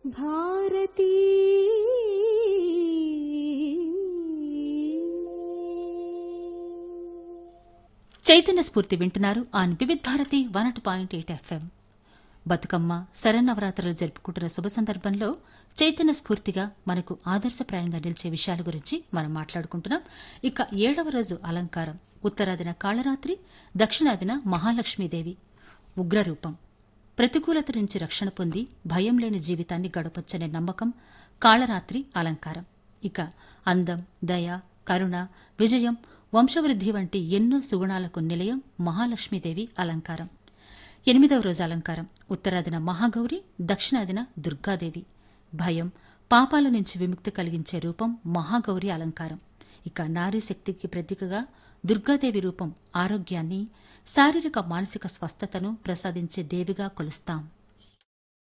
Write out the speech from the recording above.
భారతీ చైతన్య స్ఫూర్తి వింటున్నారు on Vividh Bharati one naught two point eight F M Bathukamma శరన్నవరాత్రులు జరుపుకుంటున్న శుభ సందర్భంలో చైతన్య స్ఫూర్తిగా మనకు ఆదర్శప్రాయంగా నిలిచే విషయాల గురించి మనం మాట్లాడుకుంటున్నాం ఇక ఏడవ రోజు అలంకారం ఉత్తరాదిన కాళరాత్రి దక్షిణాదిన మహాలక్ష్మీదేవి ఉగ్రరూపం ప్రతికూలత నుంచి రక్షణ పొంది భయం లేని జీవితాన్ని గడపొచ్చనే నమ్మకం కాళరాత్రి అలంకారం ఇక అందం దయ కరుణ విజయం వంశవృద్ధి వంటి ఎన్నో సుగుణాలకు నిలయం మహాలక్ష్మీదేవి అలంకారం ఎనిమిదవ రోజు అలంకారం ఉత్తరాదిన మహాగౌరి దక్షిణాదిన దుర్గాదేవి భయం పాపాల నుంచి విముక్తి కలిగించే రూపం మహాగౌరి అలంకారం ఇక నారీ శక్తికి ప్రతీకగా దుర్గాదేవి రూపం ఆరోగ్యాన్ని శారీరక మానసిక స్వస్థతను ప్రసాదించే దేవిగా కొలుస్తాం